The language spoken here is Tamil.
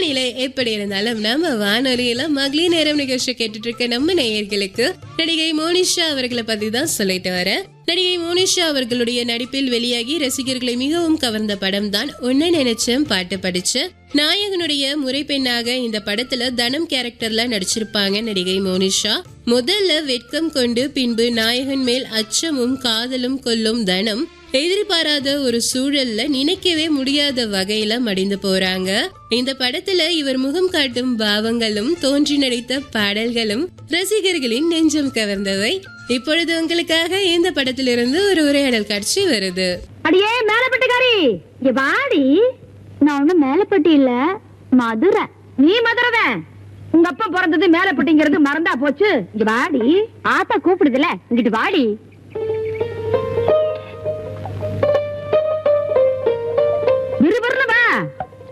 சூழ்நிலை எப்படி இருந்தாலும் நம்ம வானொலியில மகளிர் நேரம் நிகழ்ச்சி கேட்டுட்டு இருக்க நம்ம நேயர்களுக்கு நடிகை மோனிஷா அவர்களை பத்தி தான் சொல்லிட்டு வரேன் நடிகை மோனிஷா அவர்களுடைய நடிப்பில் வெளியாகி ரசிகர்களை மிகவும் கவர்ந்த படம் தான் உன்னை நினைச்சேன் பாட்டு படிச்சு நாயகனுடைய முறைப்பெண்ணாக இந்த படத்துல தனம் கேரக்டர்ல நடிச்சிருப்பாங்க நடிகை மோனிஷா முதல்ல வெட்கம் கொண்டு பின்பு நாயகன் மேல் அச்சமும் காதலும் கொள்ளும் தனம் எதிர்பாராத ஒரு சூழல்ல நினைக்கவே முடியாத வகையில மடிந்து போறாங்க இந்த படத்துல இவர் முகம் காட்டும் பாவங்களும் தோன்றி நடித்த பாடல்களும் ரசிகர்களின் நெஞ்சம் கவர்ந்தவை இப்பொழுது உங்களுக்காக இந்த படத்திலிருந்து ஒரு உரையாடல் காட்சி வருது அடியே மேலப்பட்டுக்காரி இங்க வாடி நான் ஒண்ணும் மேலப்பட்டி இல்ல மதுரை நீ மதுரை உங்க அப்பா பிறந்தது மேலப்பட்டிங்கிறது மறந்தா போச்சு இங்க வாடி ஆத்தா கூப்பிடுதுல இங்கிட்டு வாடி